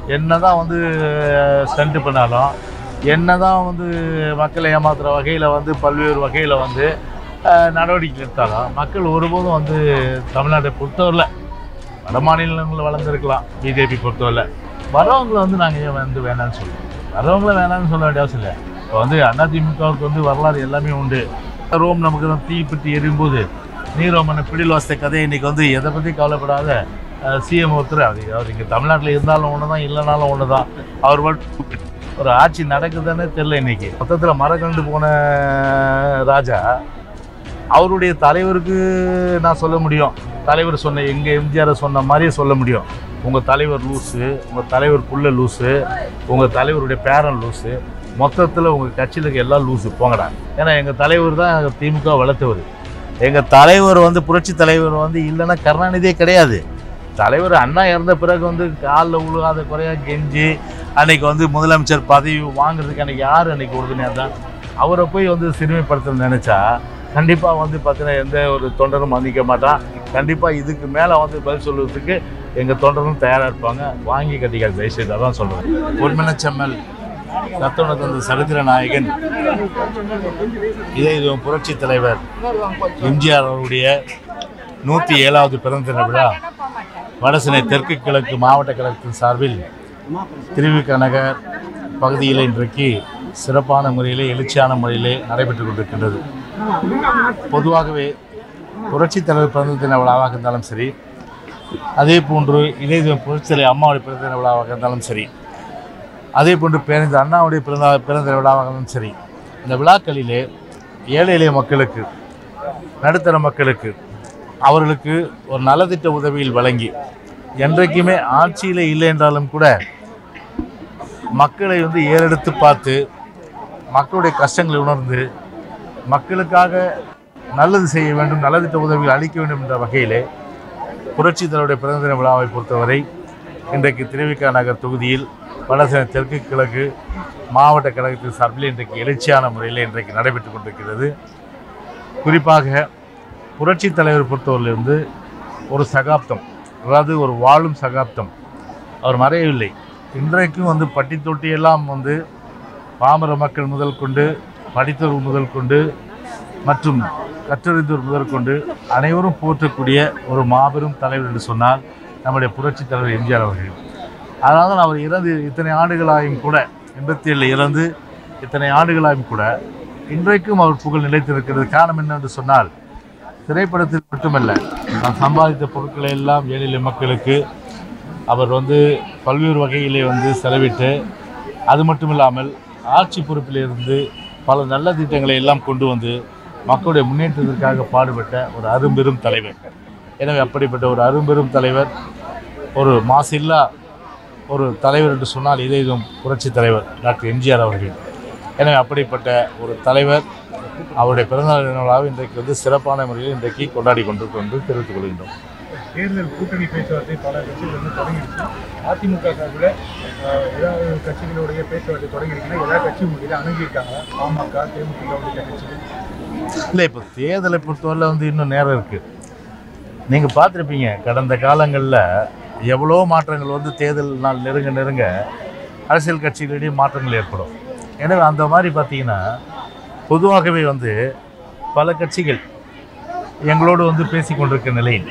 என்னதான் வந்து ஸ்டண்ட் பண்ணாலும் என்னதான் வந்து மக்களை ஏமாத்துற வகையில் வந்து பல்வேறு வகையில் வந்து அஹ், நடவடிக்கை எடுத்தாலும் மக்கள் ஒருபோதும் வந்து தமிழ்நாட்டை பொறுத்தவரையில் வட மாநிலங்களில் வளர்ந்துருக்கலாம் பிஜேபி பொறுத்தவரை வரவங்களை வந்து நாங்கள் வந்து வேணாம்னு சொல்லுவோம் வரவங்கள வேணாம்னு சொல்ல வேண்டிய அவசியம் இல்லை இப்போ வந்து அதிமுகவுக்கு வந்து வரலாறு எல்லாமே உண்டு ரோம் நமக்கு தான் தீப்பற்றி எரியும்போது நீரோமனை பிடில் வாசித்த கதையை இன்னைக்கு வந்து எதை பற்றி கவலைப்படாத சிஎம் ஒருத்தர் அது அவர் இங்கே தமிழ்நாட்டில் இருந்தாலும் ஒன்று தான் இல்லைனாலும் ஒன்று தான் அவர் மட்டும் ஒரு ஆட்சி நடக்குதுன்னே தெரில இன்னைக்கு மொத்தத்தில் மரக்கண்டு போன ராஜா அவருடைய தலைவருக்கு நான் சொல்ல முடியும் தலைவர் சொன்ன எங்கள் எம்ஜிஆரை சொன்ன மாதிரியே சொல்ல முடியும் உங்கள் தலைவர் லூஸு உங்கள் தலைவர் புள்ள லூஸு உங்கள் தலைவருடைய பேரன் லூஸு மொத்தத்தில் உங்கள் கட்சியில் இருக்க எல்லாம் லூஸு போங்கடா ஏன்னா எங்கள் தலைவர் தான் திமுக வளர்த்தவர் எங்கள் தலைவர் வந்து புரட்சி தலைவர் வந்து இல்லைன்னா கருணாநிதியே கிடையாது தலைவர் அண்ணா இறந்த பிறகு வந்து காலில் உழுகாத குறையா கெஞ்சி அன்னைக்கு வந்து முதலமைச்சர் பதவி வாங்குறதுக்கு அன்னைக்கு யார் அன்னைக்கு உறுதுணையாக தான் அவரை போய் வந்து சிறுமைப்படுத்த நினச்சா கண்டிப்பாக வந்து பார்த்தீங்கன்னா எந்த ஒரு தொண்டரும் மன்னிக்க மாட்டான் கண்டிப்பாக இதுக்கு மேலே வந்து பதில் சொல்வதற்கு எங்கள் தொண்டரும் தயாராக இருப்பாங்க வாங்கி கட்டிக்காது தயவுசெய்து அதான் சொல்கிறேன் பொன்மனச்செம்மல் சத்தோட தந்த சரித்திர நாயகன் இதே இது புரட்சி தலைவர் எம்ஜிஆர் அவருடைய நூற்றி ஏழாவது பிறந்த தின விழா வடசென்னை தெற்கு கிழக்கு மாவட்ட கழகத்தின் சார்பில் திருவிக நகர் பகுதியில் இன்றைக்கு சிறப்பான முறையிலே எழுச்சியான முறையிலே நடைபெற்று கொண்டிருக்கின்றது பொதுவாகவே புரட்சி தலைவர் பிறந்த தின விழாவாக இருந்தாலும் சரி அதே போன்று இதே இது புரட்சி தலைவர் அம்மாவுடைய பிறந்த தின விழாவாக இருந்தாலும் சரி அதே போன்று பேருந்து அண்ணாவுடைய பிறந்த பிறந்த தின விழாவாக இருந்தாலும் சரி இந்த விழாக்களிலே ஏழை எளிய மக்களுக்கு நடுத்தர மக்களுக்கு அவர்களுக்கு ஒரு நலத்திட்ட உதவியில் வழங்கி என்றைக்குமே ஆட்சியில் இல்லை என்றாலும் கூட மக்களை வந்து ஏறெடுத்து பார்த்து மக்களுடைய கஷ்டங்களை உணர்ந்து மக்களுக்காக நல்லது செய்ய வேண்டும் நலத்திட்ட உதவிகள் அளிக்க வேண்டும் என்ற வகையிலே புரட்சி தலைவருடைய பிறந்த தின விழாவை பொறுத்தவரை இன்றைக்கு திருவிக்கா நகர் தொகுதியில் வடசென்னை தெற்கு கிழக்கு மாவட்ட கழகத்தின் சார்பில் இன்றைக்கு எழுச்சியான முறையில் இன்றைக்கு நடைபெற்று கொண்டிருக்கிறது குறிப்பாக புரட்சி தலைவர் பொறுத்தவரையிலிருந்து ஒரு சகாப்தம் அதாவது ஒரு வாழும் சகாப்தம் அவர் மறையவில்லை இன்றைக்கும் வந்து பட்டி தொட்டியெல்லாம் வந்து பாமர மக்கள் முதல் கொண்டு படித்தவர் முதல் கொண்டு மற்றும் கற்றறிந்தோர் முதல் கொண்டு அனைவரும் போற்றக்கூடிய ஒரு மாபெரும் தலைவர் என்று சொன்னால் நம்முடைய புரட்சி தலைவர் எம்ஜிஆர் அவர்கள் அதனால தான் அவர் இறந்து இத்தனை ஆண்டுகளாயும் கூட எண்பத்தி ஏழில் இறந்து இத்தனை ஆண்டுகளாயும் கூட இன்றைக்கும் அவர் புகழ் நிலைத்திருக்கிறது காரணம் என்னவென்று சொன்னால் திரைப்படத்தில் மட்டுமல்ல நான் சம்பாதித்த பொருட்களை எல்லாம் ஏழை எளிய மக்களுக்கு அவர் வந்து பல்வேறு வகையிலே வந்து செலவிட்டு அது மட்டும் இல்லாமல் ஆட்சி பொறுப்பில் இருந்து பல நல்ல திட்டங்களை எல்லாம் கொண்டு வந்து மக்களுடைய முன்னேற்றத்திற்காக பாடுபட்ட ஒரு அரும்பெரும் தலைவர் எனவே அப்படிப்பட்ட ஒரு அரும்பெரும் தலைவர் ஒரு மாசில்லா ஒரு தலைவர் என்று சொன்னால் இதே இதுவும் புரட்சி தலைவர் டாக்டர் எம்ஜிஆர் அவர்கள் எனவே அப்படிப்பட்ட ஒரு தலைவர் அவருடைய பிறந்தநாள் தின விழாவை இன்றைக்கு வந்து சிறப்பான முறையில் இன்றைக்கு கொண்டாடி கொண்டிருக்கோம் என்று தெரிவித்துக் கொள்கின்றோம் தேர்தல் கூட்டணி பேச்சுவார்த்தை பல கட்சிகள் வந்து தொடங்கிடுச்சு அதிமுக சார்பில் ஆஹ், ஏதாவது கட்சிகளுடைய பேச்சுவார்த்தை தொடங்கிருக்குன்னா எல்லா கட்சியும் உங்ககிட்ட அணுகியிருக்காங்க பாமக தேமுதிக உள்ளிட்ட கட்சிகள் இல்லை இப்போ தேர்தலை பொறுத்தவரை வந்து இன்னும் நேரம் இருக்குது நீங்கள் பார்த்துருப்பீங்க கடந்த காலங்களில் எவ்வளோ மாற்றங்கள் வந்து தேர்தல் நாள் நெருங்க நெருங்க அரசியல் கட்சிகளிடையே மாற்றங்கள் ஏற்படும் எனவே அந்த மாதிரி பார்த்தீங்கன்னா பொதுவாகவே வந்து பல கட்சிகள் எங்களோடு வந்து பேசி கொண்டிருக்க நிலையில்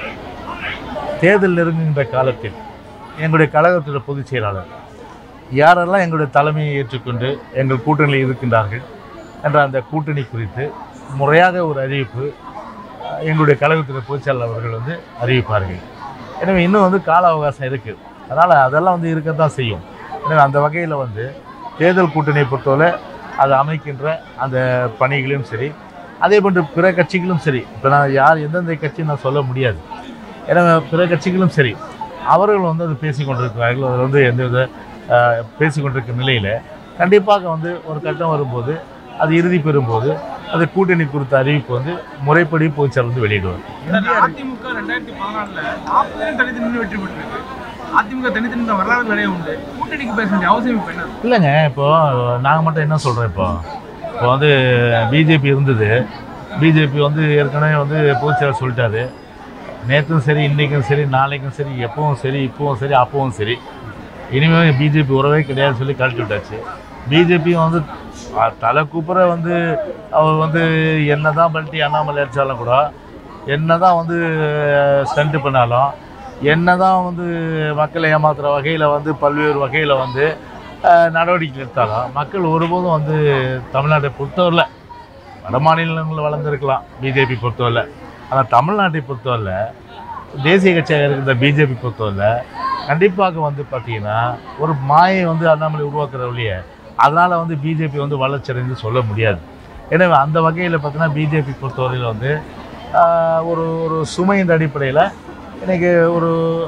தேர்தல் நெருங்குகின்ற காலத்தில் எங்களுடைய கழகத்துடைய பொதுச் செயலாளர் யாரெல்லாம் எங்களுடைய தலைமையை ஏற்றுக்கொண்டு எங்கள் கூட்டணியில் இருக்கின்றார்கள் என்ற அந்த கூட்டணி குறித்து முறையாக ஒரு அறிவிப்பு அஹ், எங்களுடைய கழகத்துடைய பொதுச்செயலாளர் அவர்கள் வந்து அறிவிப்பார்கள் எனவே இன்னும் வந்து கால அவகாசம் இருக்குது அதனால் அதெல்லாம் வந்து இருக்கத்தான் செய்யும் எனவே அந்த வகையில் வந்து தேர்தல் கூட்டணியை பொறுத்தவரை அதை அமைக்கின்ற அந்த பணிகளையும் சரி அதே போன்று பிற கட்சிகளும் சரி இப்போ நான் யார் எந்தெந்த கட்சின்னு நான் சொல்ல முடியாது ஏன்னா பிற கட்சிகளும் சரி அவர்கள் வந்து அது பேசி கொண்டிருக்கிறார்கள் அதில் வந்து எந்தவித அஹ், பேசி கொண்டிருக்கிற நிலையில் கண்டிப்பாக வந்து ஒரு கட்டம் வரும்போது அது இறுதி பெறும்போது அது கூட்டணி குறித்த அறிவிப்பு வந்து முறைப்படி பொதுச்செயலர் வந்து வெளியிடுவார் அதிமுக ரெண்டாயிரத்தி பதினாலுல நாற்பது தனித்து நின்று வெற்றி பெற்றிருக்கு அதிமுக தனித்து நின்ற வரலாறு நிறைய உண்டு கூட்டணிக்கு பேச வேண்டிய அவசியம் இப்போ என்ன இல்லைங்க இப்போ நாங்கள் மட்டும் என்ன சொல்கிறோம் இப்போ இப்போ வந்து பிஜேபி இருந்தது பிஜேபி வந்து ஏற்கனவே வந்து பொதுச்செயலர் சொல்லிட்டாரு நேற்றும் சரி இன்றைக்கும் சரி நாளைக்கும் சரி எப்பவும் சரி இப்பவும் சரி அப்பவும் சரி இனிமேல் பிஜேபி உறவே கிடையாதுன்னு சொல்லி கழட்டி விட்டாச்சு பிஜேபியும் வந்து அஹ், தலை கூப்புற வந்து அவர் வந்து என்ன தான் பல்ட்டி அண்ணாமலை அடித்தாலும் கூட என்ன தான் வந்து ஸ்டண்ட் பண்ணாலும் என்ன தான் வந்து மக்களை ஏமாத்துகிற வகையில் வந்து பல்வேறு வகையில் வந்து அஹ், நடவடிக்கை எடுத்தாலும் மக்கள் ஒருபோதும் வந்து தமிழ்நாட்டை பொறுத்தவரையில் வட மாநிலங்களில் வளர்ந்துருக்கலாம் பிஜேபி பொறுத்தவரை ஆனால் தமிழ்நாட்டை பொறுத்தவரை தேசிய கட்சியாக இருக்கிற பிஜேபி பொறுத்தவரை கண்டிப்பாக வந்து பார்த்தீங்கன்னா ஒரு மாயை வந்து அண்ணாமலை உருவாக்குற வழியே அதனால் வந்து பிஜேபி வந்து வளர்ச்சியடைந்து சொல்ல முடியாது எனவே அந்த வகையில் பார்த்தீங்கன்னா பிஜேபி பொறுத்தவரையில் வந்து ஆஹ், ஒரு ஒரு சுமையின் அடிப்படையில் இன்றைக்கி ஒரு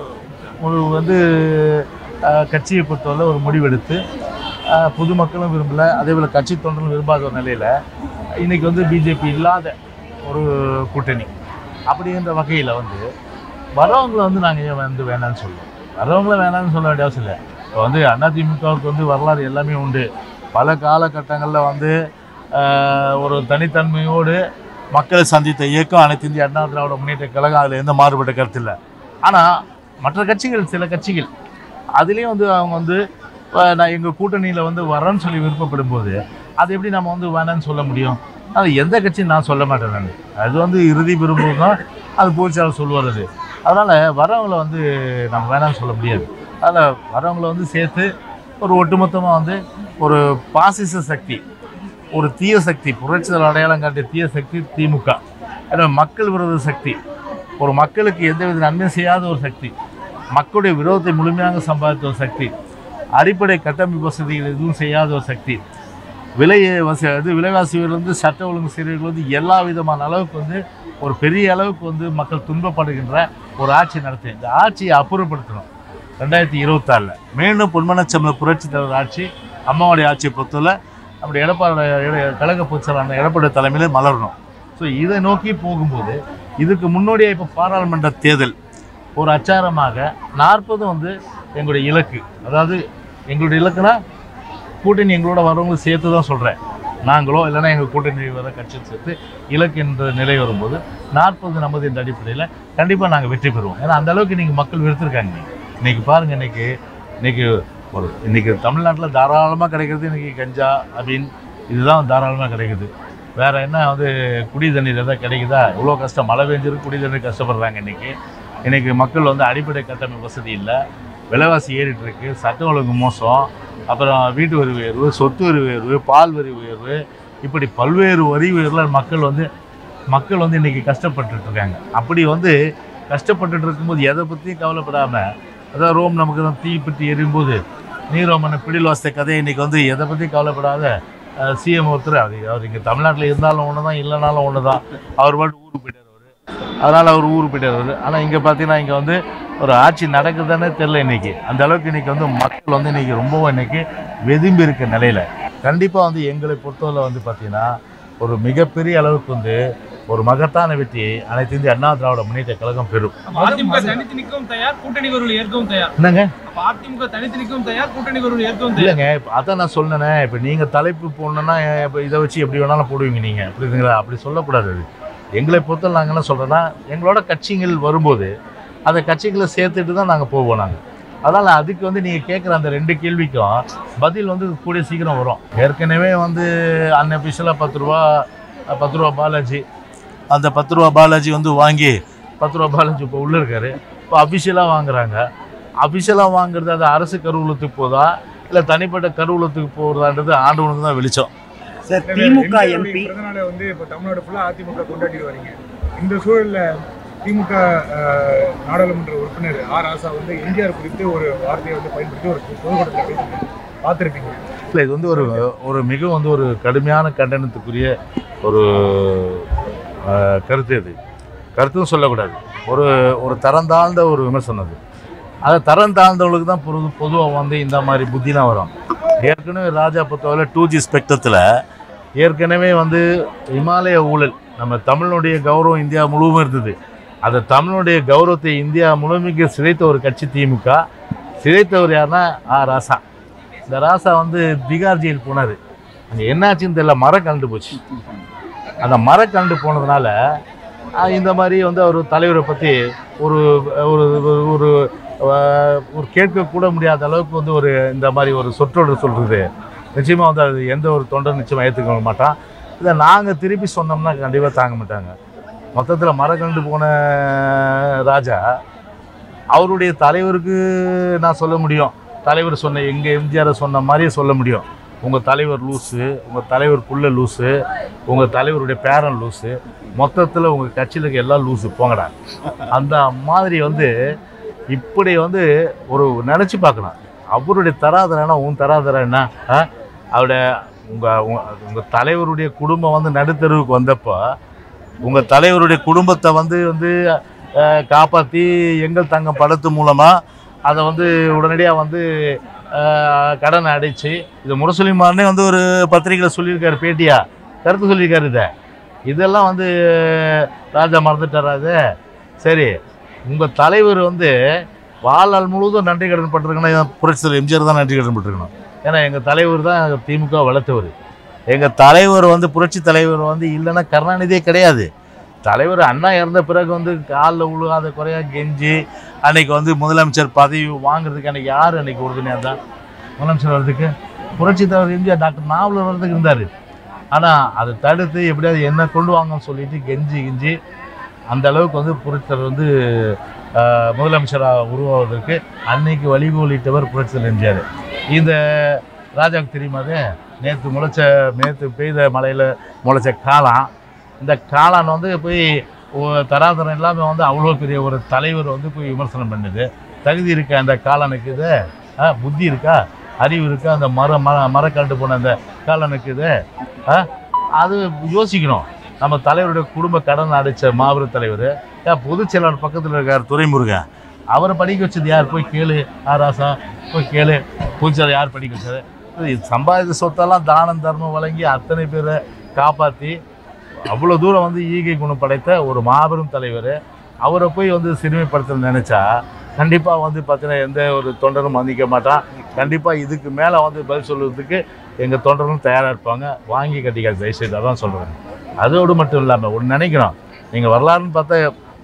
ஒரு வந்து ஆஹ், கட்சியை பொறுத்தவரை ஒரு முடிவெடுத்து ஆஹ், பொதுமக்களும் விரும்பலை அதே போல் கட்சி தொண்டர்களும் விரும்பாத ஒரு நிலையில் இன்றைக்கி வந்து பிஜேபி இல்லாத ஒரு கூட்டணி அப்படிங்கிற வகையில் வந்து வரவங்களை வந்து நாங்கள் ஏன் வந்து வேணாம்னு சொல்லுவோம் வரவங்கள வேணாம்னு சொல்ல வேண்டிய அவசியம் இல்லை இப்போ வந்து அதிமுகவுக்கு வந்து வரலாறு எல்லாமே உண்டு பல காலகட்டங்களில் வந்து ஆஹ், ஒரு தனித்தன்மையோடு மக்களை சந்தித்த இயக்கம் அனைத்து இந்திய அண்ணா திராவிட முன்னேற்ற கழகம் அதில் எந்த மாறுபட்ட கருத்து இல்லை ஆனால் மற்ற கட்சிகள் சில கட்சிகள் அதுலேயும் வந்து அவங்க வந்து அஹ், நான் எங்கள் கூட்டணியில் வந்து வரேன்னு சொல்லி விருப்பப்படும் போது அது எப்படி நம்ம வந்து வேணான்னு சொல்ல முடியும் அது எந்த கட்சியும் நான் சொல்ல மாட்டேன் நான் அது வந்து இறுதி விரும்புவது தான் அது பொதுச்சாளர் சொல்லுவார் அது அதனால் வரவங்களை வந்து நம்ம வேணாம்னு சொல்ல முடியாது அதில் வரவங்களை வந்து சேர்த்து ஒரு ஒட்டுமொத்தமாக வந்து ஒரு பாசிச சக்தி ஒரு தீய சக்தி புரட்சிதல் அடையாளம் காட்டிய தீய சக்தி திமுக ஏன்னா மக்கள் விரோத சக்தி ஒரு மக்களுக்கு எந்தவித நன்மை செய்யாத ஒரு சக்தி மக்களுடைய விரோதத்தை முழுமையாக சம்பாதித்த ஒரு சக்தி அடிப்படை கட்டமைப்பு வசதிகள் எதுவும் செய்யாத ஒரு சக்தி விலை வச இது விலைவாசி உயர்ந்து சட்ட ஒழுங்கு சீரர்கள் வந்து எல்லா விதமான அளவுக்கு வந்து ஒரு பெரிய அளவுக்கு வந்து மக்கள் துன்பப்படுகின்ற ஒரு ஆட்சி நடத்தி இந்த ஆட்சியை அப்புறப்படுத்தணும் ரெண்டாயிரத்தி இருபத்தாறில் மீண்டும் பொன்மனச்சம்பள புரட்சி தலைவர் ஆட்சி அம்மாவுடைய ஆட்சியை பொறுத்தவரை நம்முடைய எடப்பாடி எட- கழக பொதுச்செயலாளர் எடப்பாடி தலைமையில் மலரணும் ஸோ இதை நோக்கி போகும்போது இதுக்கு முன்னோடியாக இப்போ பாராளுமன்ற தேர்தல் ஒரு அச்சாரமாக நாற்பது வந்து எங்களுடைய இலக்கு அதாவது எங்களுடைய இலக்குனா கூட்டணி எங்களோட வரவங்க சேர்த்து தான் சொல்கிறேன் நாங்களோ இல்லைன்னா எங்கள் கூட்டணி வர கட்சி சேர்த்து இலக்கு என்ற நிலை வரும்போது நாற்பது நமது என்ற அடிப்படையில் கண்டிப்பாக நாங்கள் வெற்றி பெறுவோம் ஏன்னா அந்த அளவுக்கு இன்றைக்கி மக்கள் வெறுத்திருக்காங்க இன்னைக்கு பாருங்கள் இன்னைக்கு இன்னைக்கு ஒரு இன்னைக்கு தமிழ்நாட்டில் தாராளமாக கிடைக்கிறது இன்னைக்கு கஞ்சா அபின் இதுதான் தாராளமாக கிடைக்குது வேற என்ன வந்து குடி தண்ணீர் எதாவது கிடைக்குதா இவ்வளோ கஷ்டம் மழை பெஞ்சிருக்கு குடி தண்ணீர் கஷ்டப்படுறாங்க இன்னைக்கு இன்னைக்கு மக்கள் வந்து அடிப்படை கட்டமைப்பு வசதி இல்லை விலைவாசி ஏறிட்டு இருக்கு சட்ட ஒழுங்கு மோசம் அப்புறம் வீட்டு வரி உயர்வு சொத்து வரி உயர்வு பால் வரி உயர்வு இப்படி பல்வேறு வரி உயர்வுல மக்கள் வந்து மக்கள் வந்து இன்னைக்கு கஷ்டப்பட்டுட்டு இருக்காங்க அப்படி வந்து கஷ்டப்பட்டுட்டு இருக்கும்போது எதை பற்றியும் கவலைப்படாமல் அதாவது ரோம் நமக்கு தான் தீ பற்றி எரியும்போது நீரோமன பிடில் வாசித்த கதையை இன்னைக்கு வந்து எதை பற்றி கவலைப்படாத சிஎம் ஒருத்தர் அது அவர் இங்கே தமிழ்நாட்டில் இருந்தாலும் ஒன்று தான் இல்லைனாலும் ஒன்று தான் அவர் பாட்டு ஊருக்கு போயிட்டார் அவர் அதனால் அவர் ஊருக்கு போயிட்டார் அவர் ஆனால் இங்கே பார்த்தீங்கன்னா இங்கே வந்து ஒரு ஆட்சி நடக்குதுன்னே தெரில இன்னைக்கு அந்த அளவுக்கு இன்னைக்கு வந்து மக்கள் வந்து இன்னைக்கு ரொம்பவும் இன்னைக்கு வெதும்பி இருக்க நிலையில கண்டிப்பாக வந்து எங்களை பொறுத்தவரை வந்து பார்த்தீங்கன்னா ஒரு மிகப்பெரிய அளவுக்கு வந்து ஒரு மகத்தான வெற்றியை அனைத்து இந்திய அண்ணா திராவிட முன்னேற்ற கழகம் பெறும் அதிமுக தனித்து நிற்கவும் தயார் கூட்டணி வருவர்கள் ஏற்கவும் தயார் என்னங்க அப்ப அதிமுக தனித்து நிற்கவும் தயார் கூட்டணி வருவர்கள் ஏற்கவும் தயார் இல்லைங்க இப்போ அதான் நான் சொன்னேனே இப்போ நீங்கள் தலைப்பு போடணுன்னா இப்போ இதை வச்சு எப்படி வேணாலும் போடுவீங்க நீங்கள் புரியுதுங்களா அப்படி சொல்லக்கூடாது அது எங்களை பொறுத்தவரை நாங்கள் என்ன சொல்கிறோன்னா எங்களோட கட்சிகள் வரும்போது அந்த கட்சிகளை சேர்த்துட்டு தான் நாங்கள் போவோம் நாங்கள் அதனால் அதுக்கு வந்து நீங்கள் கேட்குற அந்த ரெண்டு கேள்விக்கும் பதில் வந்து கூடிய சீக்கிரம் வரும் ஏற்கனவே வந்து அன்அஃபிஷியலாக பத்து ரூபா பத்து ரூபா பாலாஜி அந்த பத்து ரூபா பாலாஜி வந்து வாங்கி பத்து ரூபா பாலாஜி இப்போ உள்ளே இருக்காரு இப்போ அஃபிஷியலாக வாங்குறாங்க அஃபிஷியலாக வாங்குறது அது அரசு கருவூலத்துக்கு போதா இல்லை தனிப்பட்ட கருவூலத்துக்கு போகிறதான்றது ஆண்டவனுக்கு தான் வெளிச்சம் சார் திமுக எம்ஜிஆருடைய எம்பி பிறந்தநாளை வந்து இப்போ தமிழ்நாடு ஃபுல்லாக அதிமுக கொண்டாடிட்டு வரீங்க இந்த சூழல்ல திமுக அஹ், நாடாளுமன்ற உறுப்பினர் ஆர் ஆசா வந்து எம்ஜிஆர் குறித்து ஒரு வார்த்தையை வந்து பயன்படுத்தி ஒரு பொதுக்கூட்டத்தில் பேசினாங்க பார்த்துருப்பீங்க இல்லை இது வந்து ஒரு ஒரு மிக வந்து ஒரு கடுமையான கண்டனத்துக்குரிய ஒரு அஹ், கருத்து இது கருத்தும் சொல்லக்கூடாது ஒரு ஒரு தரம் தாழ்ந்த ஒரு விமர்சனம் அது அது தரம் தாழ்ந்தவங்களுக்கு தான் பொது பொதுவாக வந்து இந்த மாதிரி புத்திலாம் வரும் ஏற்கனவே ராஜா பொறுத்தவரை டூ ஜி ஸ்பெக்ட்ரத்தில் ஏற்கனவே வந்து இமாலய ஊழல் நம்ம தமிழனுடைய கௌரவம் இந்தியா முழுவதும் இருந்தது அந்த தமிழனுடைய கௌரவத்தை இந்தியா முழுமைக்கு சிதைத்த ஒரு கட்சி திமுக சிதைத்தவர் யாருன்னா ஆ ராசா இந்த ராசா வந்து திகார் ஜெயில் போனார் அங்கே என்னாச்சுன்னு தெரியல மரம் கலந்து போச்சு அந்த மரம் கலந்து போனதுனால ஆஹ், இந்த மாதிரி வந்து அவர் தலைவரை பற்றி ஒரு ஒரு ஒரு- ஒரு அஹ், ஒரு கேட்கக்கூட முடியாத அளவுக்கு வந்து ஒரு இந்த மாதிரி ஒரு சொற்றொடர் சொல்கிறது நிச்சயமாக வந்து அது எந்த ஒரு தொண்டர் நிச்சயமாக ஏற்றுக்க மாட்டான் இதை நாங்கள் திருப்பி சொன்னோம்னா கண்டிப்பாக தாங்க மாட்டாங்க மொத்தத்தில் மரக்கண்டு போன ராஜா அவருடைய தலைவருக்கு நான் சொல்ல முடியும் தலைவர் சொன்ன எங்கள் எம்ஜிஆரை சொன்ன மாதிரியே சொல்ல முடியும் உங்கள் தலைவர் லூஸு உங்கள் தலைவர் புள்ள லூஸு உங்கள் தலைவருடைய பேரன் லூஸு மொத்தத்தில் உங்கள் கட்சியில் இருக்க எல்லாம் லூஸு போங்கடா அந்த மாதிரி வந்து இப்படி வந்து ஒரு நினச்சி பார்க்கலாம் அவருடைய தராதரனா உன் தராதரம் என்ன ஆ? அவருடைய உங்கள் உங்கள் தலைவருடைய குடும்பம் வந்து நடுத்தருவுக்கு வந்தப்போ உங்கள் தலைவருடைய குடும்பத்தை வந்து வந்து காப்பாற்றி எங்கள் தங்கம் படத்து மூலமாக அதை வந்து உடனடியாக வந்து அஹ், கடனை அடைச்சு இது முரசொலிமாரனே வந்து ஒரு பத்திரிக்கையில் சொல்லியிருக்காரு பேட்டியா கருத்து சொல்லியிருக்காரு இதை இதெல்லாம் வந்து ராஜா மறந்துட்டாரா இது சரி உங்கள் தலைவர் வந்து வாழ்நாள் முழுவதும் நன்றி கடன் பட்டிருக்கணும் புரட்சித்தலைவர் எம்ஜிஆர் தான் நன்றி கடன் பட்டிருக்கணும் ஏன்னா எங்கள் தலைவர் தான் திமுக வளர்த்தவர் எங்கள் தலைவர் வந்து புரட்சி தலைவர் வந்து இல்லைன்னா கருணாநிதியே கிடையாது தலைவர் அண்ணா இறந்த பிறகு வந்து காலில் விழுகாத குறையா கெஞ்சி அன்னைக்கு வந்து முதலமைச்சர் பதவி வாங்குறதுக்கு அன்னைக்கு யார் அன்னைக்கு உறுதுணையாக தான் முதலமைச்சர் வர்றதுக்கு புரட்சி தலைவர் எம்ஜிஆர் டாக்டர் நாவலர் வர்றதுக்கு இருந்தார் ஆனால் அதை தடுத்து எப்படியாவது என்ன கொண்டு வாங்கன்னு சொல்லிட்டு கெஞ்சி கெஞ்சி அந்த அளவுக்கு வந்து புரட்சி தலைவர் வந்து ஆஹ், முதலமைச்சராக உருவாவதற்கு அன்னைக்கு வழிகோலிட்டவர் புரட்சி தலைவர் எம்ஜிஆர் இந்த ராஜாவுக்கு தெரியுமா அது நேற்று முளைச்ச நேற்று பெய்த மழையில் முளைச்ச காளான் இந்த காளான் வந்து போய் ஒ- தராதரம் இல்லாமல் வந்து அவ்வளோ பெரிய ஒரு தலைவர் வந்து போய் விமர்சனம் பண்ணுது தகுதி இருக்கா அந்த காளானுக்கு இது ஆ, புத்தி இருக்கா அறிவு இருக்கா அந்த மர மர மரக்கண்டு போன அந்த காளானுக்கு இது ஆ, அது யோசிக்கணும் நம்ம தலைவருடைய குடும்ப கடன் அடைச்ச மாபெரும் தலைவர் ஏன் பொதுச் செயலாளர் பக்கத்தில் இருக்கார் துரைமுருகன் அவரை படிக்க வச்சது யார் போய் கேளு ஆ ராசா போய் கேளு பொதுச் செயலாளர் யார் படிக்க வச்சது இது சம்பாதித்த சொத்தெல்லாம் தானம் தர்மம் வழங்கி அத்தனை பேரை காப்பாற்றி அவ்வளோ தூரம் வந்து ஈகை குணம் படைத்த ஒரு மாபெரும் தலைவர் அவரை போய் வந்து சிறுமைப்படுத்த நினச்சா கண்டிப்பாக வந்து பார்த்தீங்கன்னா எந்த ஒரு தொண்டரும் மதிக்க மாட்டான் கண்டிப்பாக இதுக்கு மேலே வந்து பதில் சொல்லுறதுக்கு எங்கள் தொண்டரும் தயாராக இருப்பாங்க வாங்கி கட்டிக்காது தயவுசெய்து அதான் சொல்கிறேன் அதோடு மட்டும் இல்லாமல் ஒன்று நினைக்கணும் நீங்கள் வரலாறுன்னு பார்த்தா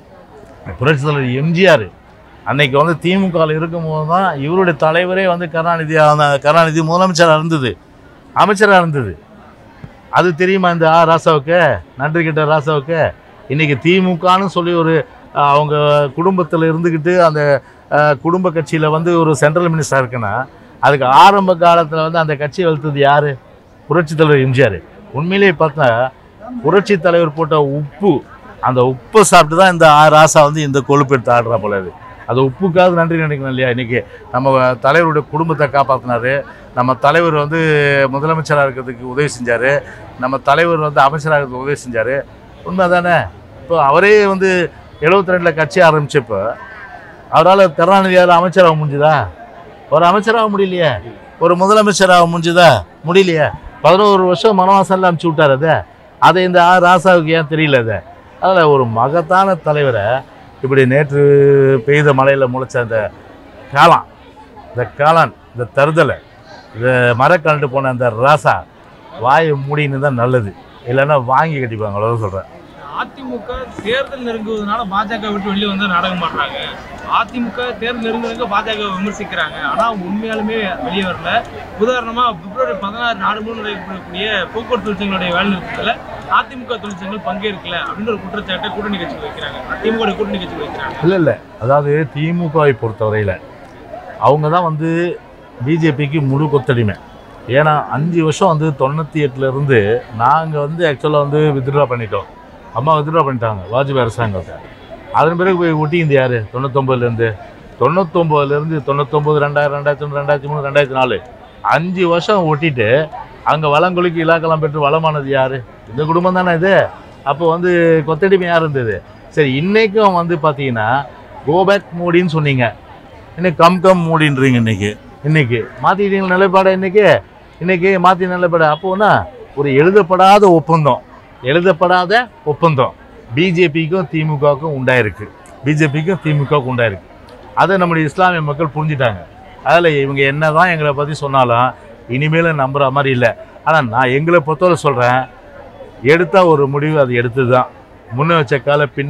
புரட்சி தலைவர் எம்ஜிஆர் அன்னைக்கு வந்து திமுகவில் இருக்கும்போது தான் இவருடைய தலைவரே வந்து கருணாநிதி அந்த கருணாநிதி முதலமைச்சராக இருந்தது அமைச்சராக இருந்தது அது தெரியுமா இந்த ஆ ராசாவுக்கு நன்றி கிட்ட ராசாவுக்கு இன்னைக்கு திமுகன்னு சொல்லி ஒரு அஹ், அவங்க குடும்பத்தில் இருந்துக்கிட்டு அந்த அஹ், குடும்ப கட்சியில் வந்து ஒரு சென்ட்ரல் மினிஸ்டர் இருக்குன்னா அதுக்கு ஆரம்ப காலத்தில் வந்து அந்த கட்சியை வளர்த்தது யார் புரட்சி தலைவர் எம்ஜிஆர் உண்மையிலேயே பார்த்தா புரட்சி தலைவர் போட்ட உப்பு அந்த உப்பை சாப்பிட்டு தான் இந்த ஆ ராசா வந்து இந்த கொழுப்பு எடுத்து ஆடுறா போல இது அது உப்புக்காவது நன்றி நினைக்கணும் இல்லையா இன்றைக்கி நம்ம தலைவருடைய குடும்பத்தை காப்பாற்றினாரு நம்ம தலைவர் வந்து முதலமைச்சராக இருக்கிறதுக்கு உதவி செஞ்சார் நம்ம தலைவர் வந்து அமைச்சராக இருக்கிறதுக்கு உதவி செஞ்சார் உண்மை தானே இப்போ அவரே வந்து எழுபத்தி ரெண்டில் கட்சி ஆரம்பிச்சப்போ அவரால் கருணாநிதியால் அமைச்சராக முடிஞ்சுதா ஒரு அமைச்சராக முடியலையே ஒரு முதலமைச்சராக முடிஞ்சுதா முடியலையே பதினோரு வருஷம் மனவாசல்ல அமுச்சு விட்டார் அதை அதை இந்த ஆ ராசாவுக்கு ஏன் தெரியல அதை அதில் ஒரு மகத்தான தலைவரை இப்படி நேற்று பெய்த மழையில் முளைச்ச அந்த காளான் இந்த காளான் இந்த தருதலை இந்த மரக்கண்டு போன அந்த ராசா வாயை மூடின்னு தான் நல்லது இல்லைன்னா வாங்கி கட்டிப்பாங்க அவ்வளோதான் சொல்கிறேன் அதிமுக தேர்தல் நெருங்குவதனால பாஜக விட்டு வெளியே வந்து நாடகம் பண்றாங்க அதிமுக தேர்தல் நெருங்குவதற்கு பாஜக விமர்சிக்கிறாங்க ஆனா அவங்க உண்மையாலுமே வெளியே வரல உதாரணமா பிப்ரவரி பதினாறு நாடு முழு நடைபெறக்கூடிய போக்குவரத்து தொழிற்சங்களுடைய வேலை நிறுத்தத்துல அதிமுக தொழிற்சங்கங்கள் பங்கேற்கல அப்படின்ற ஒரு குற்றச்சாட்டை கூட்டணி கட்சிகள் வைக்கிறாங்க அதிமுக வுடைய கூட்டணி கட்சிகள் வைக்கிறாங்க இல்லை இல்லை அதாவது திமுகவை பொறுத்தவரையில் அவங்க தான் வந்து பிஜேபிக்கு முழு கொத்தடிமை ஏன்னா அஞ்சு வருஷம் வந்து தொண்ணூற்றி எட்டுலேருந்து நாங்கள் வந்து ஆக்சுவலாக வந்து வித்ட்ரா பண்ணிட்டோம் அம்மா வித்ட்ரா பண்ணிட்டாங்க வாஜ்பாய் அரசாங்கத்தை அதன் பிறகு போய் ஒட்டிந்து யார் தொண்ணூத்தொம்பதுலேருந்து தொண்ணூத்தொம்பதுலேருந்து தொண்ணூத்தொம்பது ரெண்டாயிரம் ரெண்டாயிரத்தி ஒன்று ரெண்டாயிரத்தி மூணு ரெண்டாயிரத்தி நாலு அஞ்சு வருஷம் ஒட்டிட்டு அங்கே வளங்குலிக்கு இலாக்கெல்லாம் பெற்று வளமானது யார் இந்த குடும்பம் தானே இது அப்போ வந்து கொத்தடிமை யார் இருந்தது சரி இன்னைக்கும் வந்து பார்த்தீங்கன்னா கோபேக் மோடின்னு சொன்னீங்க இன்னைக்கு கம் கம் மோடின்றீங்க இன்னைக்கு இன்னைக்கு மாற்றிட்டீங்க நிலைப்பாடு இன்னைக்கு இன்னைக்கு மாற்றி நிலைப்பாடு அப்போனா ஒரு எழுதப்படாத ஒப்பந்தம் எழுதப்படாத ஒப்பந்தம் பிஜேபிக்கும் திமுகவுக்கும் உண்டாயிருக்கு பிஜேபிக்கும் திமுகவுக்கும் உண்டாயிருக்கு அதை நம்முடைய இஸ்லாமிய மக்கள் புரிஞ்சிட்டாங்க அதில் இவங்க என்ன தான் எங்களை பற்றி சொன்னாலும் இனிமேல் நம்புகிற மாதிரி இல்லை ஆனால் நான் எங்களை பொறுத்தவரை சொல்கிறேன் எடுத்த ஒரு முடிவு அது எடுத்து தான் முன்ன வச்ச கால பின்ன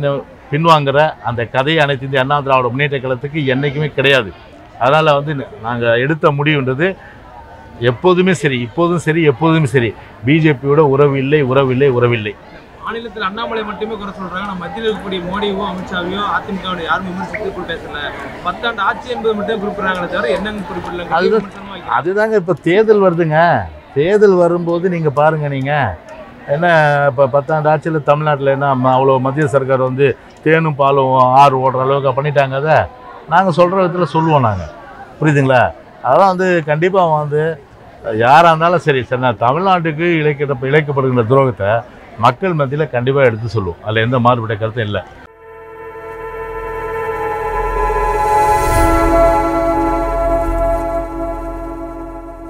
பின்வாங்குற அந்த கதையை அனைத்து இந்திய அண்ணா திராவிட முன்னேற்ற கழகத்துக்கு என்றைக்குமே கிடையாது அதனால் வந்து நாங்கள் எடுத்த முடிவுன்றது எப்போதுமே சரி இப்போதும் சரி எப்போதுமே சரி பிஜேபியோட உறவு இல்லை உறவில்லை உறவில்லை மாநிலத்தில் அண்ணாமலை மட்டுமே குறை சொல்றாங்க நம்ம மத்தியில் இருக்கக்கூடிய மோடியோ அமித்ஷாவையோ அதிமுக யாரும் விமர்சித்து கூட பேசல பத்தாண்டு ஆட்சி என்பது மட்டும் குறிப்பிடுறாங்களே தவிர என்னங்க குறிப்பிடல அதுதான். அதுதாங்க இப்போ தேர்தல் வருதுங்க தேர்தல் வரும்போது நீங்கள் பாருங்கள் நீங்கள் என்ன இப்போ பத்தாண்டு ஆட்சியில் தமிழ்நாட்டில் என்ன ம- அவ்வளோ மத்திய சர்க்கார் வந்து தேனும் பாலும் ஆறு ஓடுற அளவுக்கு பண்ணிட்டாங்க அதை நாங்கள் சொல்கிற விதத்தில் சொல்லுவோம் நாங்கள் புரியுதுங்களா அதெல்லாம் வந்து கண்டிப்பாக வந்து யாராக இருந்தாலும் சரி சரி நான் தமிழ்நாட்டுக்கு இழைக்க இழைக்கப்படுகின்ற துரோகத்தை மக்கள் மத்தியில் கண்டிப்பாக எடுத்து சொல்லுவோம் அதில் எந்த மாறுபட்ட கருத்தும் இல்லை